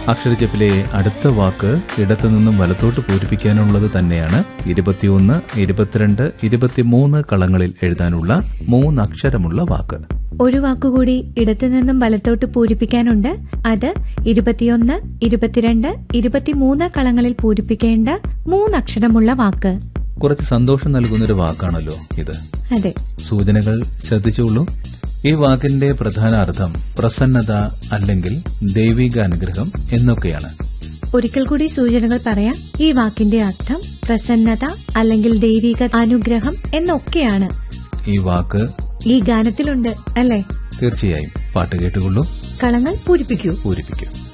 അക്ഷരജപ്പിലെ അടുത്ത വാക്ക് ഇടത്തു നിന്നും വലത്തോട്ട് പൂരിപ്പിക്കാനുള്ളത് തന്നെയാണ് ഇരുപത്തിയൊന്ന് ഇരുപത്തിരണ്ട് ഇരുപത്തിമൂന്ന് കളങ്ങളിൽ എഴുതാനുള്ള മൂന്നക്ഷരമുള്ള വാക്ക് ഒരു വാക്കുകൂടി ഇടത്തു നിന്നും വലത്തോട്ട് പൂരിപ്പിക്കാനുണ്ട് അത് ഇരുപത്തിയൊന്ന് ഇരുപത്തിരണ്ട് ഇരുപത്തിമൂന്ന് കളങ്ങളിൽ പൂരിപ്പിക്കേണ്ട മൂന്നക്ഷരമുള്ള വാക്ക് കുറച്ച് സന്തോഷം നൽകുന്നൊരു വാക്കാണല്ലോ ഇത് അതെ സൂചനകൾ ശ്രദ്ധിച്ചുള്ളൂ ഈ വാക്കിന്റെ പ്രധാന അർത്ഥം പ്രസന്നത അല്ലെങ്കിൽ ദൈവിക അനുഗ്രഹം എന്നൊക്കെയാണ് ഒരിക്കൽ കൂടി സൂചനകൾ പറയാം ഈ വാക്കിന്റെ അർത്ഥം പ്രസന്നത അല്ലെങ്കിൽ ദൈവിക അനുഗ്രഹം എന്നൊക്കെയാണ് ഈ വാക്ക് ഈ ഗാനത്തിലുണ്ട് അല്ലേ തീർച്ചയായും പാട്ട് കേട്ടുകൊള്ളൂ കളങ്ങൾ പൂരിപ്പിക്കൂ പൂരിപ്പിക്കും